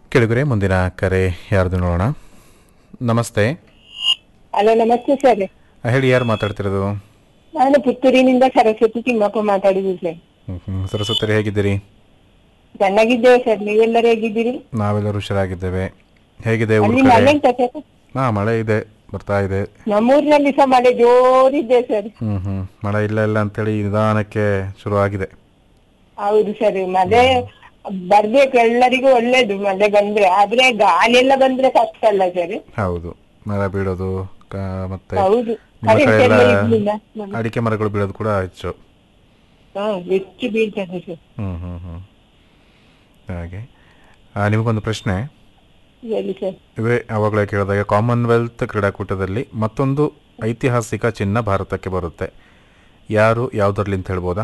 ಕೆಳಗರೆ ಮುಂದಿನ ಕರೆ ಯಾರ್ದು ನೋಡೋಣ ನಮಸ್ತೆ ಹಲೋ ನಮಸ್ತೆ ಸರ್ ಆ, ಹೇಳಿ ಯಾರು ಮಾತಾಡ್ತಿರೋದು ನಾನು ಪುತ್ತೂರಿನಿಂದ ಸರಸ್ವತಿ ತಿಮ್ಮಪ್ಪ ಮಾತಾಡಿದ್ದು ಸರ್ ಹ್ಮ್, ಹ್ಮ್. ಸರಸ್ವತಿ ಹೇಗಿದ್ದೀರಿ ಚೆನ್ನಾಗಿದ್ದೇವೆ ಸರ್ ನೀವೆಲ್ಲರೂ ಹೇಗಿದ್ದೀರಿ ನಾವೆಲ್ಲರೂ ಹುಷಾರಾಗಿದ್ದೇವೆ ಹೇಗಿದೆ ಊರ ಅಲ್ಲಿ ಕಡೆ ಮಳೆ ಉಂಟಾ ಸರ್ ಹಾ ಮಳೆ ಇದೆ ಬರ್ತಾ ಇದೆ ನಮ್ಮೂರಿನಲ್ಲಿ ಸಹ ಮಳೆ ಜೋರಿದೆ ಸರ್ ಹ್ಮ್ ಹ್ಮ್ ಮಳೆ ಇಲ್ಲ ಇಲ್ಲ ಅಂತೇಳಿ ನಿಧಾನಕ್ಕೆ ಶುರು ಆಗಿದೆ ಹೌದು ಸರ್ ಮಳೆ ಬರ್ಬೇಕು ಎಲ್ಲರಿಗೂ ಒಳ್ಳೇದು ಮಳೆ ಬಂದ್ರೆ ಆದ್ರೆ ಗಾಳಿ ಎಲ್ಲ ಬಂದ್ರೆ ಕಷ್ಟ ಅಲ್ಲ ಸರ್ ಹೌದು ಮರ ಬೀಳೋದು ಕ- ಮತ್ತೆ ಹೌದು ನಿಮ್ಮ ಕಡೆ ಕರೆಂಟ್ ಎಲ್ಲ ಎಲ್ಲ ಇರ್ಲಿಲ್ಲ ಅಡಿಕೆ ಮರಗಳು ಬೀಳೋದು ಕೂಡ ಹೆಚ್ಚು ಹಾ ಹೆಚ್ಚು ಬೀಳ್ತದೆ ಸರ್ ಹ್ಮ್ ಹ್ಮ್ ಹ್ಮ್ ಹಾಗೆ ಆ, ನಿಮಗೊಂದು ಪ್ರಶ್ನೆ ಹೇಳಿ ಸರ್ ಇವೇ ಅವಾಗಲೇ ಕೇಳಿದಾಗ ಕಾಮನ್ವೆಲ್ತ್ ಕ್ರೀಡಾಕೂಟದಲ್ಲಿ ಮತ್ತೊಂದು ಐತಿಹಾಸಿಕ ಚಿನ್ನ ಭಾರತಕ್ಕೆ ಬರುತ್ತೆ ಯಾರು ಯಾವುದರಲ್ಲಿ ಅಂತ ಹೇಳ್ಬೋದಾ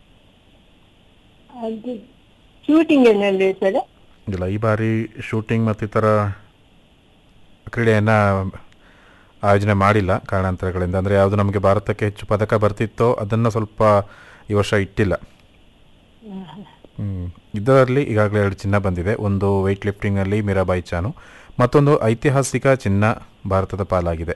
ಅದು ಶೂಟಿಂಗ್ ಏನಲ್ಲಿ ಸರ್ ಇಲ್ಲ ಈ ಬಾರಿ ಶೂಟಿಂಗ್ ಮತ್ತಿತರ ಕ್ರೀಡೆಯನ್ನು ಆಯೋಜನೆ ಮಾಡಿಲ್ಲ ಕಾರಣಾಂತರಗಳಿಂದ ಅಂದರೆ ಯಾವುದು ನಮಗೆ ಭಾರತಕ್ಕೆ ಹೆಚ್ಚು ಪದಕ ಬರ್ತಿತ್ತೋ ಅದನ್ನು ಸ್ವಲ್ಪ ಈ ವರ್ಷ ಇಟ್ಟಿಲ್ಲ ಹ್ಮ್. ಇದರಲ್ಲಿ ಈಗಾಗಲೇ ಎರಡು ಚಿನ್ನ ಬಂದಿದೆ ಒಂದು ವೆಯ್ಟ್ ಲಿಫ್ಟಿಂಗ್ನಲ್ಲಿ ಮೀರಾಬಾಯಿ ಚಾನು ಮತ್ತೊಂದು ಐತಿಹಾಸಿಕ ಚಿನ್ನ ಭಾರತದ ಪಾಲಾಗಿದೆ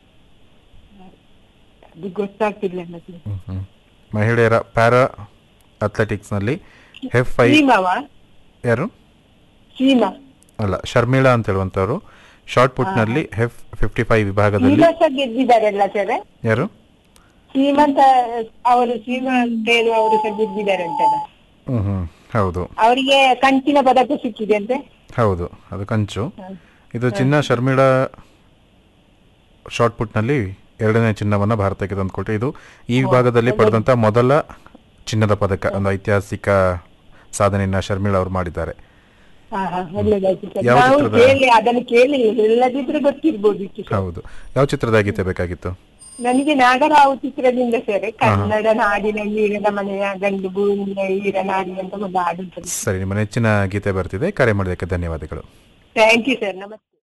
ಅದು ಗೊತ್ತಾಗ್ತಿಲ್ಲ ನನಗೆ ಹ್ಮ್, ಹ್ಮ್. ಮಹಿಳೆಯರ ಪ್ಯಾರಾ ಅಥ್ಲೆಟಿಕ್ಸ್ನಲ್ಲಿ ಎಫ್ ಐ ಸೀಮಾವ ಯಾರು ಸೀಮಾ ಅಲ್ಲ ಶರ್ಮಿಳಾ ಅಂತ ಹೇಳುವಂಥವ್ರು ಶಾರ್ಟ್ ಪುಟ್ನಲ್ಲಿ ಹೆಫ್ ಫಿಫ್ಟಿ ಫೈವ್ ವಿಭಾಗದಲ್ಲಿ ಸೀಮಾ ಸಹ ಗೆದ್ದಿದ್ದಾರಲ್ಲ ಸರ್ ಯಾರು ಸೀಮಂತ ಅವರು ಸೀಮಾ ಅಂತ ಹೇಳುವವರು ಸಹ ಗೆದ್ದಿದ್ದಾರೆ ಅಂತಲ್ಲ ಹ್ಮ್ ಹ್ಮ್ ಹೌದು ಅವರಿಗೆ ಕಂಚಿನ ಪದಕ ಸಿಕ್ಕಿದೆ ಅಂತೆ ಹೌದು ಅದು ಕಂಚು ಇದು ಚಿನ್ನ ಶರ್ಮಿಳಾ ಶಾರ್ಟ್ ಪುಟ್ನಲ್ಲಿ ಎರಡನೇ ಚಿನ್ನವನ್ನು ಭಾರತಕ್ಕೆ ತಂದುಕೊಟ್ಟೆ ಇದು ಈ ವಿಭಾಗದಲ್ಲಿ ಪಡೆದಂಥ ಮೊದಲ ಚಿನ್ನದ ಪದಕ ಒಂದು ಐತಿಹಾಸಿಕ ಸಾಧನೆಯನ್ನ ಶರ್ಮಿಳಾ ಅವರು ಮಾಡಿದ್ದಾರೆ ಹಾ ಹಾ ಒಳ್ಳೇದಾಯ್ತು ಸರ್ ಯಾವ ನಾವು ಚಿತ್ರದ? ಕೇಳಿ ಅದನ್ನು ಕೇಳಿ ಇಲ್ಲದಿದ್ರೆ ಗೊತ್ತಿರ್ಬೋದಿತ್ತು ಸರ್ ಹೌದು ಯಾವ ಚಿತ್ರದ ಗೀತೆ ಬೇಕಾಗಿತ್ತು ನನಗೆ ನಾಗರಾವು ಚಿತ್ರದಿಂದ ಸರ್ ಕನ್ನಡ ನಾಡಿನ ಈರನ ಮನೆಯ ಗಂಡು ಭೂಮಿಯ ಈರ ನಾಡಿ ಅಂತ ಒಂದು ಹಾಡು ಸರಿ ನಿಮ್ಮ ನೆಚ್ಚಿನ ಗೀತೆ ಬರ್ತಿದೆ ಕರೆ ಮಾಡೋದಕ್ಕೆ ಧನ್ಯವಾದಗಳು ಥ್ಯಾಂಕ್ ಯು ಸರ್ ನಮಸ್ತೆ